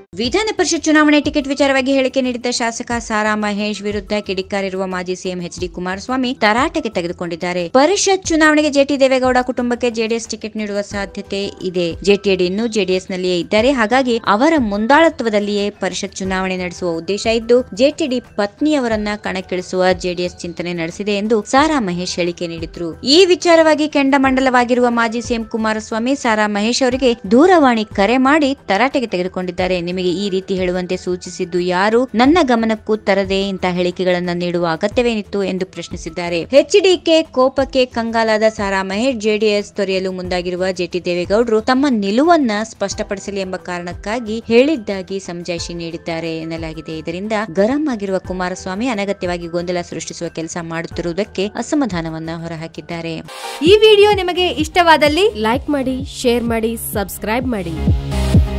ವಿಧಾನ ಪರಿಷತ್ ಚುನಾವಣೆ ಟಿಕೆಟ್ ವಿಚಾರವಾಗಿ ಹೇಳಿಕೆ ನೀಡಿದ್ದ ಶಾಸಕ ಸಾರಾ ಮಹೇಶ್ ವಿರುದ್ಧ ಕಿಡಿಕಾರಿರುವ ಮಾಜಿ ಸಿಎಂ ಎಚ್ ಡಿ ಕುಮಾರಸ್ವಾಮಿ ತರಾಟೆಗೆ ತೆಗೆದುಕೊಂಡಿದ್ದಾರೆ ಪರಿಷತ್ ಚುನಾವಣೆಗೆ ಜೆಟಿ ದೇವೇಗೌಡ ಕುಟುಂಬಕ್ಕೆ ಜೆಡಿಎಸ್ ಟಿಕೆಟ್ ನೀಡುವ ಸಾಧ್ಯತೆ ಇದೆ ಜೆಟಿಎಡಿ ಇನ್ನೂ ಜೆಡಿಎಸ್ ನಲ್ಲಿಯೇ ಇದ್ದಾರೆ ಹಾಗಾಗಿ ಅವರ ಮುಂದಾಳತ್ವದಲ್ಲಿಯೇ ಪರಿಷತ್ ಚುನಾವಣೆ ನಡೆಸುವ ಉದ್ದೇಶ ಇದ್ದು ಜೆಟಿಡಿ ಪತ್ನಿಯವರನ್ನ ಕಣಕ್ಕಿಳಿಸುವ ಜೆಡಿಎಸ್ ಚಿಂತನೆ ನಡೆಸಿದೆ ಎಂದು ಸಾರಾ ಮಹೇಶ್ ಹೇಳಿಕೆ ನೀಡಿದ್ರು ಈ ವಿಚಾರವಾಗಿ ಕೆಂಡಮಂಡಲವಾಗಿರುವ ಮಾಜಿ ಸಿಎಂ ಕುಮಾರಸ್ವಾಮಿ ಸಾರಾ ಮಹೇಶ್ ಅವರಿಗೆ ದೂರವಾಣಿ ಕರೆ ಮಾಡಿ ತರಾಟೆಗೆ ತೆಗೆದುಕೊಂಡಿದ್ದಾರೆ ನಿಮಗೆ ಈ ರೀತಿ ಹೇಳುವಂತೆ ಸೂಚಿಸಿದ್ದು ಯಾರು ನನ್ನ ಗಮನಕ್ಕೂ ತರದೆ ಇಂಥ ಹೇಳಿಕೆಗಳನ್ನ ನೀಡುವ ಅಗತ್ಯವೇನಿತ್ತು ಎಂದು ಪ್ರಶ್ನಿಸಿದ್ದಾರೆ ಎಚ್ಡಿಕೆ ಕೋಪಕ್ಕೆ ಕಂಗಾಲಾದ ಸಾರಾ ಮಹೇಶ್ ಜೆಡಿಎಸ್ ತೊರೆಯಲು ಮುಂದಾಗಿರುವ ಜೆಟಿ ದೇವೇಗೌಡರು ತಮ್ಮ ನಿಲುವನ್ನ ಸ್ಪಷ್ಟಪಡಿಸಲಿ ಎಂಬ ಕಾರಣಕ್ಕಾಗಿ ಹೇಳಿದ್ದಾಗಿ ಸಮಜಾಯಿಷಿ ನೀಡಿದ್ದಾರೆ ಎನ್ನಲಾಗಿದೆ ಇದರಿಂದ ಗರಂ ಆಗಿರುವ ಕುಮಾರಸ್ವಾಮಿ ಅನಗತ್ಯವಾಗಿ ಗೊಂದಲ ಸೃಷ್ಟಿಸುವ ಕೆಲಸ ಮಾಡುತ್ತಿರುವುದಕ್ಕೆ ಅಸಮಾಧಾನವನ್ನ ಹೊರಹಾಕಿದ್ದಾರೆ ಈ ವಿಡಿಯೋ ನಿಮಗೆ ಇಷ್ಟವಾದಲ್ಲಿ ಲೈಕ್ ಮಾಡಿ ಶೇರ್ ಮಾಡಿ ಸಬ್ಸ್ಕ್ರೈಬ್ ಮಾಡಿ